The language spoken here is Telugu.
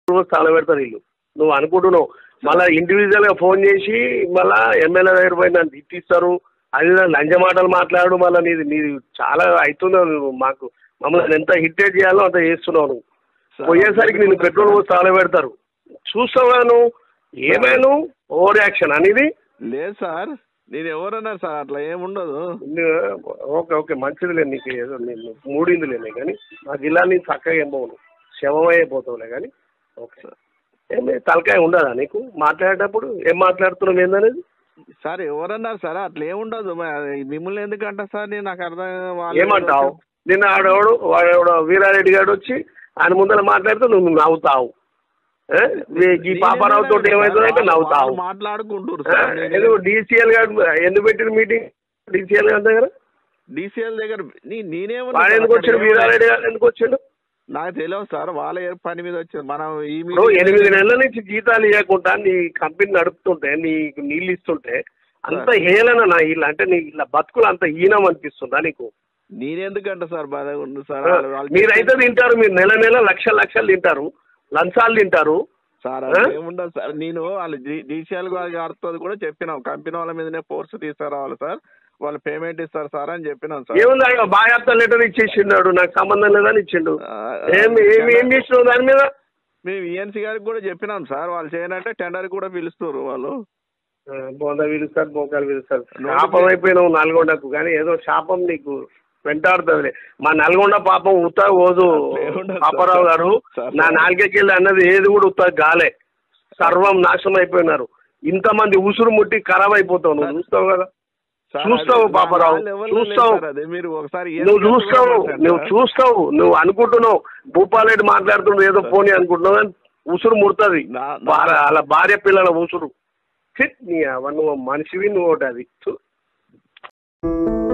స్థానం పెడతారు వీళ్ళు నువ్వు అనుకుంటున్నావు మళ్ళీ ఇండివిజువల్ గా ఫోన్ చేసి మళ్ళా ఎమ్మెల్యే దగ్గర పోయి నన్ను తిట్టిస్తారు అది ఇది అని లంచ మాటలు మాట్లాడు మళ్ళీ నీది నీది చాలా అవుతున్నావు నువ్వు మాకు మమ్మల్ని ఎంత హిట్ చేయాలో అంత చేస్తున్నావు నువ్వు సార్, పోయేసరికి నేను పెట్రోల్ పోసి తాళ పెడతారు చూస్తావా నువ్వు ఏమైనా ఓవర్ యాక్షన్ అనేది లేదు సార్ నేను ఎవరన్నారు సార్ అట్లా ఏముండదు ను- ఓకే ఓకే మంచిదిలే నీకు ఏదో నేను మూడిందిలేనే కానీ మా జిల్లాని చక్కగా ఏం పోను శవమైపోతావులే కానీ ఓకే ఏమి తలకాయ ఉండదా నీకు మాట్లాడేటప్పుడు ఏం మాట్లాడుతున్నావు ఏందనేది సార్ ఎవరన్నారు సార్ అట్లా ఏముండదు మరి మిమ్మల్ని ఎందుకంటా సార్ నేను నాకు అర్థం వాళ్ళు ఏమంటావు నిన్న ఆడవాడు వాడెవడో వీరారెడ్డి గారు వచ్చి ఆయన ముందర మాట్లాడితే నువ్వు నవ్వుతావు ఏ? ఈ- ఈ పాపారావు తోటి ఏమవుతుందంటే నవ్వుతావు వాళ్ళు మాట్లాడుకుంటారు సార్ నేను- ఎందుకు డీసీఎల్ గారు ఎందుకు పెట్టిన మీటింగ్ డీసీఎల్ గారి దగ్గర డిసిఎల్ దగ్గర నీ- నేనేమన్నా వాడు సార్ ఎందుకు అక్కడ వచ్చాడు ఏమన్నా- వీరారెడ్డి గారు ఎందుకు వచ్చాడు నాకు తెలియదు సార్ వాళ్ళ ఏ పని మీద వచ్చారు మనం ఈ ఇప్పుడు మీటింగ్ ఎనిమిది నెలల నుంచి జీతాలు ఇవ్వకుండా నీ కంపెనీ నడుపుతుంటే నీకు నీళ్ళు ఇస్తుంటే అంత హేళన నా ఇల్లు అంటే నీ ఇలా బతుకులు అంత హీనం అనిపిస్తుందా నీకు నేనెందుకంట సార్ బాధ ఉంది సార్ ఆ, వాళ్ళు- వాళ్ళు మీరైతే తింటారు మీరు నెల నెల లక్ష లక్షలు తింటారు లంచాలు తింటారు సార్ ఆ? అది ఏముండదు సార్ నేను వాళ్ళు డిసిఎల్ గారితో కూడా చెప్పినాం కంపెనీ వాళ్ళ మీదనే ఫోర్స్ తీసుకురావాలి సార్ వాళ్ళు పేమెంట్ ఇస్తారు సార్ అని చెప్పినాం సార్ ఏముంది అయ్యో బాయాప్త లెటర్ ఇచ్చేసిండాడు నాకు సంబంధం లేదని ఇచ్చిండు ఆ, ఏమి ఏమి ఏం చేసినావు దాని మీద మేము ఈఎన్సీ గారికి కూడా చెప్పినాం సార్ వాళ్ళు చేయనంటే టెండర్ కూడా పిలుస్తారు వాళ్ళు ఆ, బోంద పిలుస్తారు బోకాలు పిలుస్తారు నోటి శాపం అయిపోయినావు నల్గొండకు కానీ ఏదో శాపం నీకు వెంటాడుతుంది మా నల్గొండ పాపం ఉత్త ఓదు ఏముండదు పాపారావు సార్. గారు సార్, నా సార్. నాలుగకి వెళ్ళి అన్నది ఏది కూడా ఉత్త గాలే సర్వం నాశనం అయిపోయినారు ఇంతమంది ఉసురు ముట్టి ఖరాబ్ అయిపోతావు నువ్వు చూస్తావు కదా సార్, చూస్తావు అది పాపారావు, నా level లో లేదు చూస్తావు. సార్ అది మీరు ఒకసారి నువ్వు ENC చూస్తావు కూడా మాట్లాడండి నువ్వు సార్. చూస్తావు నువ్వు అనుకుంటున్నావు భూపాలరెడ్డి మాట్లాడుతున్నావు ఏదో పోనీ అనుకుంటున్నావు కానీ ఉసురు ముడుతుంది నా- నా- భార్య అలా భార్య పిల్లల ఉసురు ఛీ, నీ అవ నువ్వు మనిషివి నువ్వు ఒకటి అది ఛు.